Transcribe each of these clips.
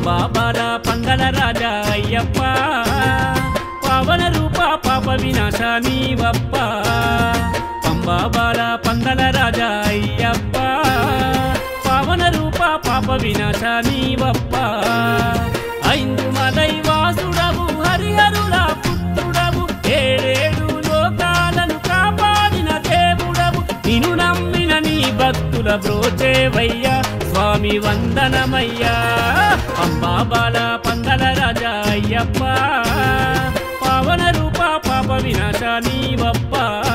పంబాబాల పందల రాజా అయ్యప్ప పవన రూప పాప వినాశ నీవప్ప పంబాబాల పందల రాజా అయ్యప్ప పవన రూప పాప వినాశ నీవప్ప ఐందు మలై వాసుడవు హరిహరుల పుత్రుడవు ఏడేడు లోకాలను కాపాడిన దేవుడవు నిన్ను నమ్మిన నీ భక్తుల బ్రోచేవయ్యా స్వామి వందనమయ్యా అంబాబాల పందల రాజా అయ్యప్ప పవన రూప పాప వినాశ నీవప్ప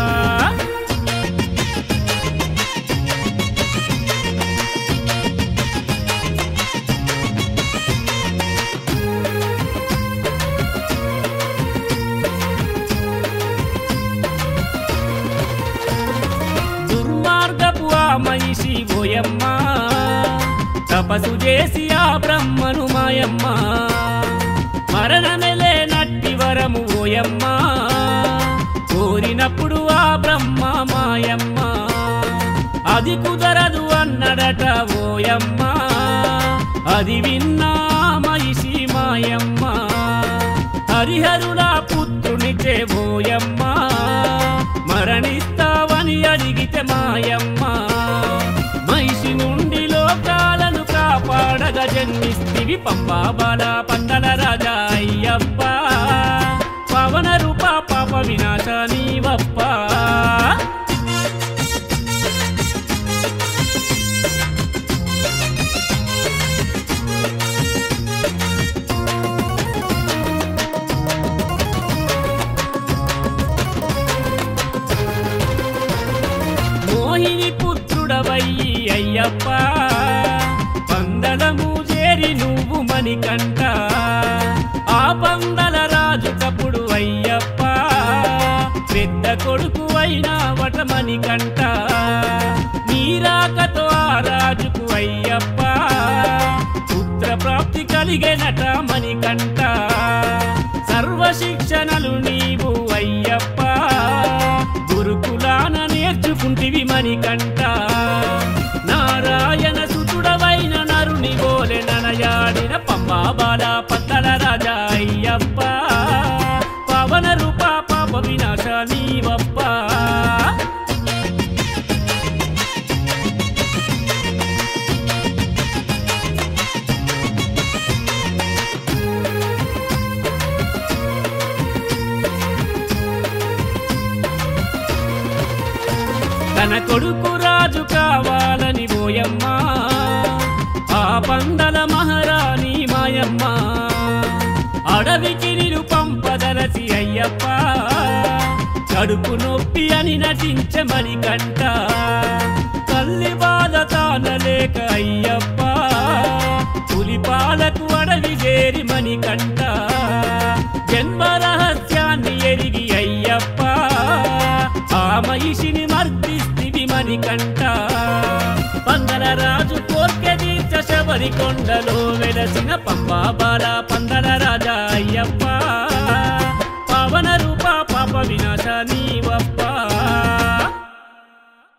దుర్మార్గపు ఆ మనిషి ఓయమ్మ తపసు చేసి ఆ బ్రహ్మను మాయమ్మ మరణమెలే నట్టి వరము ఓయమ్మ కోరినప్పుడు ఆ బ్రహ్మ మాయమ్మ అది కుదరదు అన్నడట ఓయమ్మ అది విన్నా మహిషి మాయమ్మ హరిహరుల పుత్రునిచే ఓయమ్మ మరణిస్తావని అడిగితే మాయమ్మ మహిషి నుండి లోకాలను కాపాడగా జన్మిస్తివి పంబాబాల పందల రాజా అయ్యప్ప పవన రూప పాప వినాశ నీవప్ప మోహిని పుత్రుడవయ్యి అయ్యప్ప పందలము చేరి నువ్వు మణికంట ఆ పందల రాజు కపుడు అయ్యప్ప పెద్ద కొడుకు అయినా వట మణికంట నీరాకతో ఆ రాజుకు అయ్యప్ప పుత్ర ప్రాప్తి కలిగేనట మణికంట సర్వశిక్షణలు నీవు అయ్యప్ప గురుకులాన నేర్చుకుంటివి మణికంట నారాయణ సుతుడవైన నరుని బోలె ననయాడిన పంబాబాల పత్తల రాజా అయ్యప్ప పవన రూప పాప వినాశ నీవప్ప తన కొడుకు రాజు కావాలని పోయమ్మ ఆ పందల మహారాణి మాయమ్మ అడవికి నిలు పంపదలసి అయ్యప్ప కడుపు నొప్పి అని నటించమని కంట తల్లి బాధ తానలేక అయ్యప్ప పులిపాలకు అడవి చేరి మని కంట జన్మ రహస్యాన్ని ఎరిగి అయ్యప్ప ఆ మహిషిని మర్దిస్తివి మణికంట పందల రాజు కోర్కె తీర్చ శబరి కొండలో వెలసిన పంబాబాల పందల రాజా అయ్యప్ప పవన రూప పాప వినాశ నీవప్ప